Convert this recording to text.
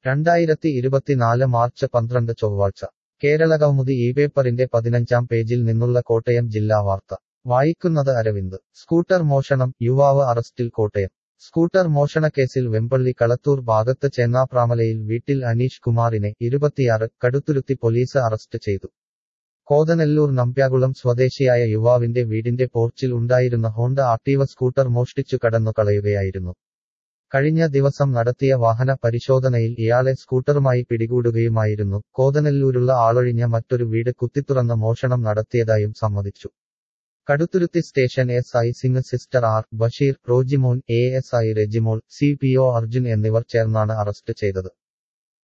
രണ്ടായിരത്തി ഇരുപത്തിനാല് മാർച്ച് പന്ത്രണ്ട് ചൊവ്വാഴ്ച കേരളകൗമുദി ഈ പേപ്പറിന്റെ പതിനഞ്ചാം പേജിൽ നിന്നുള്ള കോട്ടയം ജില്ലാ വാർത്ത വായിക്കുന്നത് അരവിന്ദ് സ്കൂട്ടർ മോഷണം യുവാവ് അറസ്റ്റിൽ കോട്ടയം സ്കൂട്ടർ മോഷണക്കേസിൽ വെമ്പള്ളി കളത്തൂർ ഭാഗത്ത് ചെന്നാപ്രാമലയിൽ വീട്ടിൽ അനീഷ് കുമാറിനെ ഇരുപത്തിയാറ് കടുത്തുരുത്തി പോലീസ് അറസ്റ്റ് ചെയ്തു കോതനെല്ലൂർ നമ്പ്യാകുളം സ്വദേശിയായ യുവാവിന്റെ വീടിന്റെ പോർച്ചിൽ ഉണ്ടായിരുന്ന ഹോണ്ട ആക്ടീവ സ്കൂട്ടർ മോഷ്ടിച്ചു കടന്നു കളയുകയായിരുന്നു കഴിഞ്ഞ ദിവസം നടത്തിയ വാഹന പരിശോധനയിൽ ഇയാളെ സ്കൂട്ടറുമായി പിടികൂടുകയുമായിരുന്നു കോതനെല്ലൂരുള്ള ആളൊഴിഞ്ഞ മറ്റൊരു വീട് കുത്തിത്തുറന്ന് മോഷണം നടത്തിയതായും സമ്മതിച്ചു കടുത്തുരുത്തി സ്റ്റേഷൻ എസ് ഐ സിംഗ് sister R Basheer Rojimon A S I Rejimol C P O Arjun എന്നിവർ ചേർന്നാണ് അറസ്റ്റ് ചെയ്തത്